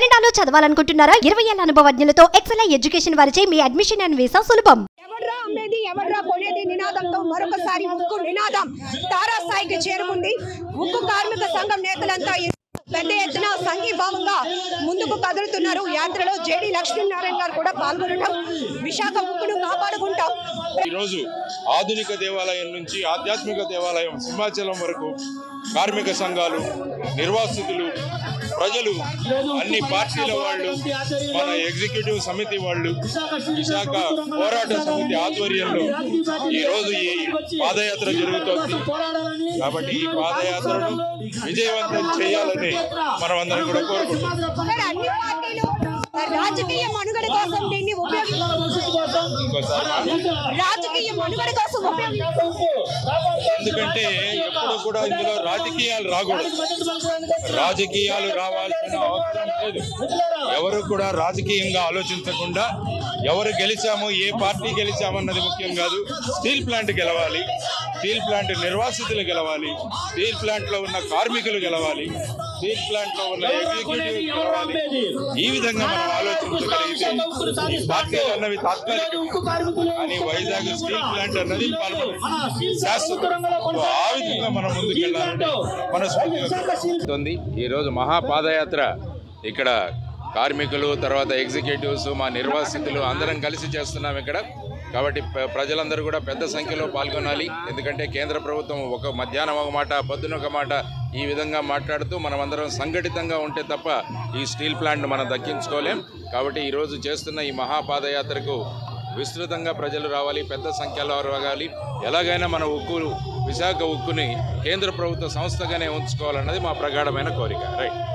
కెనడాలో చదవాలనుకుంటున్నారా ఇరవై ఏళ్ల అనుభవజ్ఞులతో ఎక్సెల్ ఎడ్యుకేషన్ వారిచే మీ అడ్మిషన్ అండ్ వీసా సులభం ఎవడ్రా అమ్మేది ఎవడ్రా కొనేది నినాదంతో మరొకసారి ఉక్కు నినాదం తారాస్థాయికి చేరుకుంది ఉక్కు కార్మిక సంఘం నేతలంతా ఈ పెద్ద ఎత్తున సంఘీభావంగా ముందుకు కదులుతున్నారు యాత్రలో జేడి లక్ష్మీనారాయణ గారు కూడా పాల్గొనడం విశాఖ ఉక్కును కాపాడుకుంటాం ఈరోజు ఆధునిక దేవాలయం నుంచి ఆధ్యాత్మిక దేవాలయం సింహాచలం వరకు కార్మిక సంఘాలు నిర్వాసితులు ప్రజలు అన్ని పార్టీల వాళ్ళు మన ఎగ్జిక్యూటివ్ సమితి వాళ్ళు విశాఖ పోరాట సమితి ఆధ్వర్యంలో ఈరోజు ఈ పాదయాత్ర జరుగుతోంది కాబట్టి ఈ పాదయాత్రను విజయవంతం చేయాలని మనమందరం కూడా కోరుకుంటున్నాం ఇక్కడ అన్ని పార్టీలు రాజకీయ మనుగడ కోసం దీన్ని ఉపయోగిస్తారు ఇంకోసారి రాజకీయ మనుగడ కోసం ఉపయోగిస్తారు ఎందుకంటే ఎప్పుడు కూడా ఇందులో రాజకీయాలు రాకూడదు రాజకీయాలు రావాల్సిన అవసరం లేదు ఎవరు కూడా రాజకీయంగా ఆలోచించకుండా ఎవరు గెలిచాము ఏ పార్టీ గెలిచామన్నది ముఖ్యం కాదు స్టీల్ ప్లాంట్ గెలవాలి స్టీల్ ప్లాంట్ నిర్వాసితులు గెలవాలి స్టీల్ ప్లాంట్ లో ఉన్న కార్మికులు గెలవాలి స్టీల్ ప్లాంట్ లో ఉన్న ఎగ్జిక్యూటివ్ గెలవాలి ఈ విధంగా మనం ఆలోచించగలిగితే ఈ పార్టీలు అన్నవి తాత్కాలికం కానీ వైజాగ్ స్టీల్ ప్లాంట్ అన్నది పర్మనెంట్ శాశ్వతం సో ఆ విధంగా మనం ముందుకు వెళ్ళాలంటే మన ఈ రోజు మహాపాదయాత్ర ఇక్కడ కార్మికులు తర్వాత ఎగ్జిక్యూటివ్స్ మా నిర్వాసితులు అందరం కలిసి చేస్తున్నాం ఇక్కడ కాబట్టి ప్ర- ప్రజలందరూ కూడా పెద్ద సంఖ్యలో పాల్గొనాలి ఎందుకంటే కేంద్ర ప్రభుత్వం ఒక మధ్యాహ్నం ఒక మాట పొద్దున ఒక మాట ఈ విధంగా మాట్లాడుతూ మనమందరం సంఘటితంగా ఉంటే తప్ప ఈ స్టీల్ ప్లాంట్ మనం దక్కించుకోలేం కాబట్టి ఈరోజు చేస్తున్న ఈ మహాపాదయాత్రకు విస్తృతంగా ప్రజలు రావాలి పెద్ద సంఖ్యలో రావాలి ఎలాగైనా మన ఉక్కు విశాఖ ఉక్కుని కేంద్ర ప్రభుత్వ సంస్థగానే ఉంచుకోవాలన్నది మా ప్రగాఢమైన కోరిక రైట్